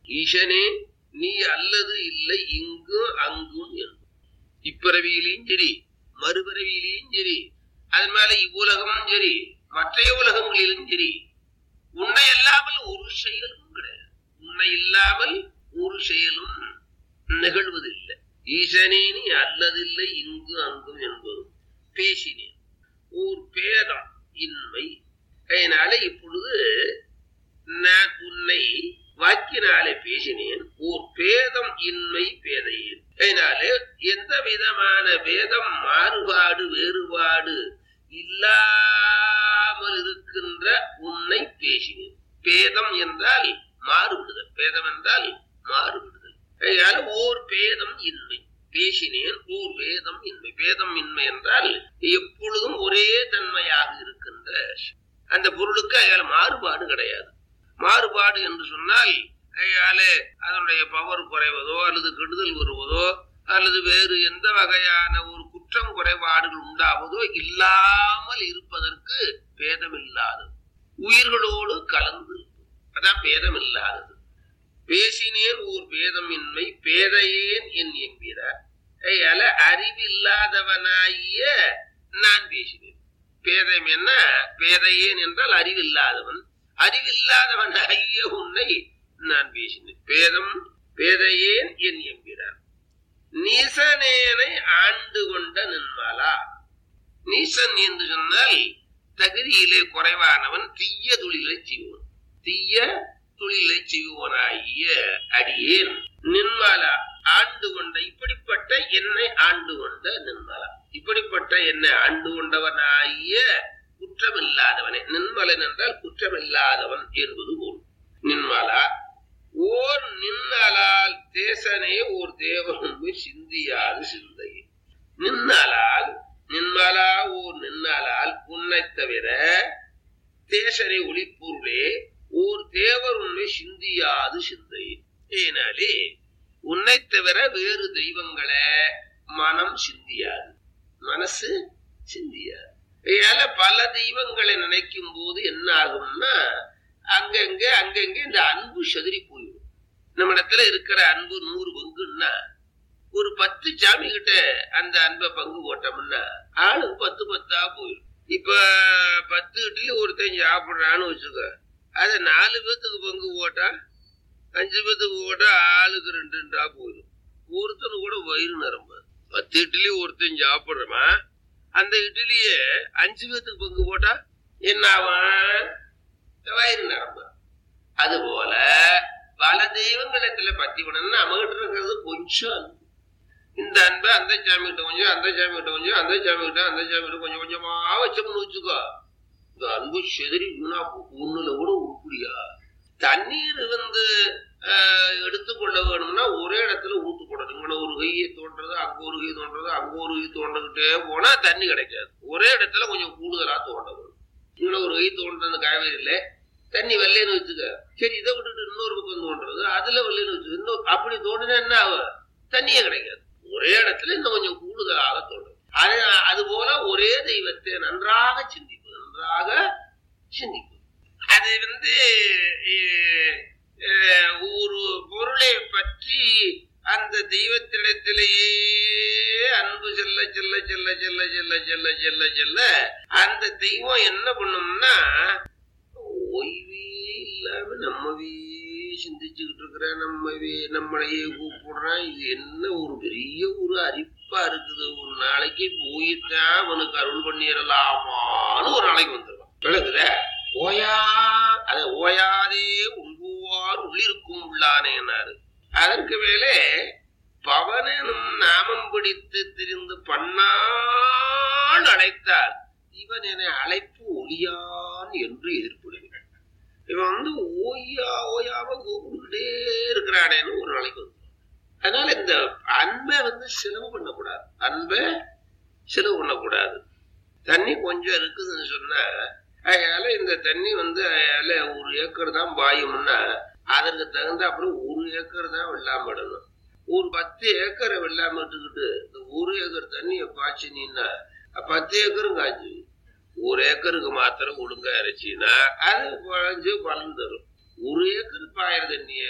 ஈசனே நீ அல்லது இல்லை இங்கும் அங்கும் என்று இப்பிறவியிலையும் சரி மறுபிறவியிலையும் சரி அதன் மேல இவ்வுலகமும் சரி மற்றைய உலகங்களிலும் சரி உன்னை இல்லாமல் ஒரு செயலும் கிடையாது உன்னை இல்லாமல் ஒரு செயலும் நிகழ்வதில்லை ஈசனே நீ அல்லதில்லை இங்கு அங்கும் என்பதும் பேசினேன் ஓர் பேதம் இன்மை அதனால இப்பொழுது நான் உன்னை வாக்கினாலே பேசினேன் ஓர் பேதம் இன்மை பேதையேன் அதனால எந்த விதமான பேதம் மாறுபாடு வேறுபாடு இல்லாமல் இருக்கின்ற உன்னை பேசினேன் பேதம் என்றால் மாறுபடுதல் பேதம் என்றால் மாறுபடுதல் அதனால ஓர் பேதம் இன்மை பேசினேன் ஓர் வேதம் இன்மை பேதம் இன்மை என்றால் எப்பொழுதும் ஒரே தன்மையாக இருக்கின்ற அந்த பொருளுக்கு அயால மாறுபாடு கிடையாது மாறுபாடு என்று சொன்னால் அயால அதனுடைய பவர் குறைவதோ அல்லது கெடுதல் வருவதோ அல்லது வேறு எந்த வகையான ஒரு குற்றம் குறைபாடுகள் உண்டாவதோ இல்லாமல் இருப்பதற்கு பேதம் இல்லாதது உயிர்களோடு கலந்து இருப்பது. அதான் பேதம் இல்லாதது பேசினேன் ஓர் பேதம் இன்மை பேதையேன் என் என்கிறார் அயால அறிவில்லாதவனாகிய நான் பேசினேன் பேதம் என்ன பேதையேன் என்றால் அறிவில்லாதவன் அறிவில்லாதவனாகிய உன்னை நான் பேசினேன் பேதம் பேதையேன் என் என்கிறார் நீசனேனை ஆண்டு கொண்ட நின்மலா நீசன் என்று சொன்னால் தகுதியிலே குறைவானவன் தீய தொழிலை செய்வோன் தீய தொழிலை செய்வோனாகிய அடியேன் நின்மலா ஆண்டு கொண்ட இப்படிப்பட்ட என்னை ஆண்டு கொண்ட நின்மலா இப்படிப்பட்ட என்னை ஆண்டு கொண்டவனாகிய குற்றமில்லாதவனே நின்மலன் என்றால் குற்றமில்லாதவன் என்பது போல் நின்மலா ஓர் நின்னலால் தேசனே ஓர் தேவனுமே சிந்தியாது சிந்தை நின்னலால் நின்மலா ஓர் நின்னலால் உன்னை தவிர தேசனை ஒளிப்பொருளே ஓர் தேவர் உண்மை சிந்தியாது சிந்தை ஏனாலே உன்னை தவிர வேறு தெய்வங்களை மனம் சிந்தியாது மனசு சிந்தியாது ஏல பல தெய்வங்களை நினைக்கும் போது என்ன ஆகும்னா அங்கங்க அங்கங்க இந்த அன்பு செதறி போயிடும் நம்ம இடத்துல இருக்கிற அன்பு நூறு பங்குன்னா ஒரு பத்து சாமி கிட்ட அந்த அன்பை பங்கு போட்டோம்னா ஆளுக்கு பத்து பத்தா போயிடும் இப்ப பத்து இட்லி ஒருத்தன் சாப்பிடுறான்னு வச்சுக்க அத நாலு பேத்துக்கு பங்கு போட்டா அஞ்சு பேத்துக்கு போட்டா ஆளுக்கு ரெண்டு ரெண்டா போயிடும் ஒருத்தனு கூட வயிறு நிரம்ப பத்து இட்லி ஒருத்தன் சாப்பிடுறமா அந்த இட்லிய அஞ்சு பேத்துக்கு பங்கு போட்டா என்ன ஆவான் வயிறு நிரம்ப அது போல பல தெய்வங்களத்துல பத்தி பண்ணணும்னா நம்மகிட்ட இருக்கிறது கொஞ்சம் அன்பு. இந்த அன்பை அந்த சாமி கிட்ட கொஞ்சம் அந்த சாமி கிட்ட கொஞ்சம் அந்த சாமி கிட்ட அந்த சாமி கிட்ட கொஞ்சம் கொஞ்சமா வச்சோம்னு வச்சுக்கோ இந்த அன்பு செதறி வீணா ஒண்ணுல கூட உருப்படியா தண்ணீர் வந்து ஆஹ், எடுத்துக்கொள்ள வேணும்னா ஒரே இடத்துல ஊத்து போடணும் இங்கே ஒரு கையை தோன்றது அங்க ஒரு கை தோன்றது அங்க ஒரு கை தோன்றதுட்டே போனா தண்ணி கிடைக்காது ஒரே இடத்துல கொஞ்சம் கூடுதலா தோண்ட வேணும் இங்கே ஒரு கை தோன்றது காவேரியில தண்ணி வெள்ளைன்னு வச்சுக்க சரி இதை விட்டுட்டு இன்னொரு பக்கம் தோன்றது அதுல வெள்ளைன்னு வச்சுக்க இன்னும் அப்படி தோண்டினா என்ன ஆகும் தண்ணியே கிடைக்காது ஒரே இடத்துல இன்னும் கொஞ்சம் கூடுதலாக தோன்றும் அது அது போல ஒரே தெய்வத்தை நன்றாக சிந்திப்பது நன்றாக சிந்திப்பது அது வந்து அஹ், அஹ், ஒரு பொருளை பற்றி அந்த தெய்வத்திடத்திலேயே அன்பு செல்ல செல்ல செல்ல செல்ல செல்ல செல்ல செல்ல செல்ல அந்த தெய்வம் என்ன பண்ணும்னா ஓய்வே இல்லாம நம்மவே சிந்திச்சுக்கிட்டு இருக்கிற நம்மவே நம்மளையே கூப்பிடுறான் இது என்ன ஒரு பெரிய ஒரு அரிப்பா இருக்குது ஒரு நாளைக்கு போயித்தான் அவனுக்கு அருள் பண்ணிடலாமான்னு ஒரு நாளைக்கு வந்துடுவான் விளக்குத ஓயா அத ஓயாதே உள்குவார் உள்ளிருக்கும் உள்ளானேனாரு அதற்கு மேலே பவனும் நாமம் பிடித்து திரிந்து பண்ணால் அழைத்தார் இவன் என அழைப்பு ஒளியான் என்று எதிர்ப்படுகிறான் இவன் வந்து ஓயா ஓயாம கூப்பிட்டுக்கிட்டே இருக்கிறானேன்னு ஒரு நாளைக்கு வந்து அதனால இந்த அன்பை வந்து செலவு பண்ணக்கூடாது அன்பை செலவு பண்ணக்கூடாது தண்ணி கொஞ்சம் இருக்குதுன்னு சொன்னா அதனால இந்த தண்ணி வந்து அதனால ஒரு ஏக்கர் தான் பாயும்னா அதற்கு தகுந்த அப்புறம் ஒரு ஏக்கர் தான் வெள்ளாம விடணும் ஒரு பத்து ஏக்கரை வெள்ளாம விட்டுக்கிட்டு இந்த ஒரு ஏக்கர் தண்ணியை பாய்ச்சினீன்னா பத்து ஏக்கரும் காய்ச்சி ஒரு ஏக்கருக்கு மாத்திரம் ஒழுங்கா இறைச்சின்னா அது குழஞ்சு பலன் தரும் ஒரு ஏக்கர் பாயிர தண்ணியை